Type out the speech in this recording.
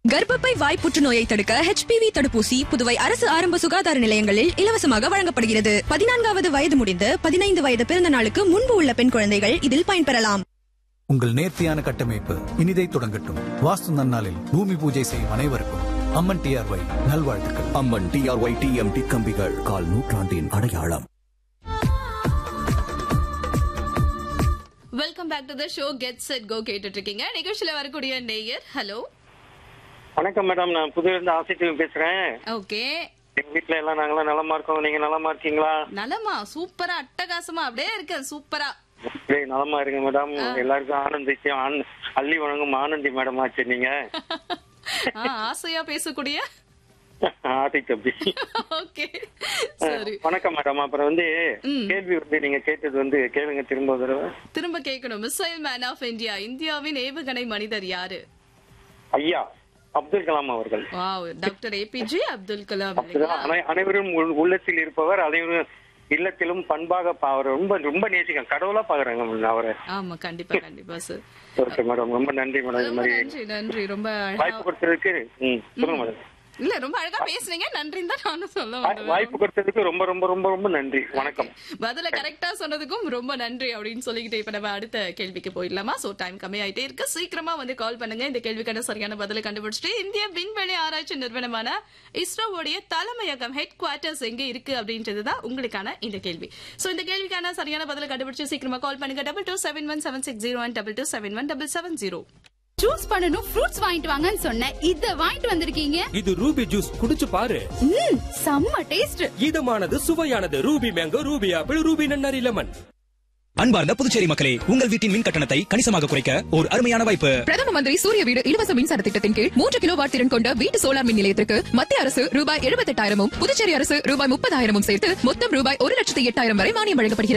கர்ப்பப்பை வாய் புற்றுநோயை தடுக்க ஹெச்பிவி தடுப்பூசி புதுவை அரசு ஆரம்ப சுகாதார நிலையங்களில் இலவசமாக வழங்கப்படுகிறது பதினான்காவது வயது முடிந்து பதினைந்து வயது பிறந்த நாளுக்கு முன்பு உள்ள பெண் குழந்தைகள் இதில் பயன்பெறலாம் உங்கள் நேர்த்தியான கட்டமைப்பு இனிதை தொடங்கட்டும் வாஸ்து நன்னாளில் பூமி பூஜை செய்யும் அனைவருக்கும் அம்மன் டிஆர்ஒய் நல்வாழ்த்துக்கள் அம்மன் டிஆர்ஒய் டிஎம்டி கம்பிகள் கால் நூற்றாண்டின் அடையாளம் welcome back to the show get set go கேட்டுட்டு இருக்கீங்க நிகழ்ச்சியில வரக்கூடிய நேயர் ஹலோ வணக்கம் மேடம் நான் புதுலேருந்து ஆசிட்டிவ் பேசுறேன் ஓகே எங்க வீட்ல எல்லாம் நாங்களாம் நலமா இருக்கோம் நீங்க நலமா இருக்கீங்களா நலமா சூப்பரா அட்டகாசமா அப்படியே இருக்கு சூப்பரா அப்படியே நலமா இருங்க மேடம் எல்லாருக்கும் ஆனந்திக்கும் ஆன- அள்ளி வணங்கும் ஆனந்தி மேடம் ஆச்சு நீங்க ஆ, ஆசையா பேசக்கூடிய ஆதி தம்பி ஓகே சரி வணக்கம் மேடம் அப்புறம் வந்து ம். கேள்வி வந்து நீங்க கேட்டது வந்து கேளுங்க திரும்ப ஒரு தடவை திரும்ப கேட்கணும் மிசைல் மேன் ஆஃப் இந்தியா இந்தியாவின் ஏவுகணை மனிதர் யாரு ஐயா அப்துல் கலாம் அவர்கள் wow doctor APJ Abdul Kalam அப்படிதான் இல்லைங்களா அனை- அனைவரும் உள்- உள்ளத்தில் இருப்பவர் அனைவரும் இல்லத்திலும் பண்பாக பா- அவரை ரொம்ப ரொம்ப நேசிக்க கடவுளா பாக்குறாங்க அவரை ஆமா கண்டிப்பா கண்டிப்பா சார் ஓகே மேடம் ரொம்ப நன்றி மேடம் இது ரொம்ப மாதிரி நன்றி நன்றி ரொம்ப வாய்ப்பு அழகா கொடுத்ததுக்கு ம் சொல்லுங்க மேடம் இல்ல ரொம்ப அழகா பேசுனீங்க நன்றின்னு தான் நானும் சொல்ல வாய்- வந்தேன் வாய்ப்பு கொடுத்ததுக்கு ரொம்ப ரொம்ப ரொம்ப ரொம்ப நன்றி வணக்கம் பதில கரெக்டா சொன்னதுக்கும் ரொம்ப நன்றி அப்படின்னு சொல்லிக்கிட்டு இப்ப நம்ம அடுத்த கேள்விக்கு போயிடலாமா சோ டைம் கம்மி ஆயிட்டே இருக்கு சீக்கிரமா வந்து கால் பண்ணுங்க இந்த கேள்விக்கான சரியான பதில கண்டுபிடிச்சிட்டு இந்திய விண்வெளி ஆராய்ச்சி நிறுவனமான இஸ்ரோவுடைய தலைமையகம் ஹெட் குவார்டர்ஸ் எங்க இருக்கு அப்படின்றதுதான் உங்களுக்கான இந்த கேள்வி சோ இந்த கேள்விக்கான சரியான பதில கண்டுபிடிச்சு சீக்கிரமா கால் பண்ணுங்க double two seven one seven six zero one double two seven one double seven zero juice பண்ணனும் ஃப்ரூட்ஸ் வாங்கிட்டு வாங்கன்னு சொன்னேன் இத வாங்கிட்டு வந்திருக்கீங்க இது ரூபி ஜூஸ் குடிச்சு பாரு ம் செம்ம டேஸ்ட் இதமானது சுவையானது Ruby mango Ruby apple Ruby நன்னாரி லெமன் அன்பார்ந்த புதுச்சேரி மக்களே உங்கள் வீட்டின் மின் கட்டணத்தை கணிசமாக குறைக்க ஒரு அருமையான வாய்ப்பு பிரதம மந்திரி சூரிய வீடு இலவச மின்சார திட்டத்தின் கீழ் மூன்று கிலோ வாட் திறன் கொண்ட வீட்டு சோலார் மின் நிலையத்திற்கு மத்திய அரசு ரூபாய் எழுபத்தெட்டாயிரமும் புதுச்சேரி அரசு ரூபாய் முப்பதாயிரமும் சேர்த்து மொத்தம் ரூபாய் ஒரு லட்சத்து எட்டாயிரம் வரை மானியம் வழங்கப்படுகிறது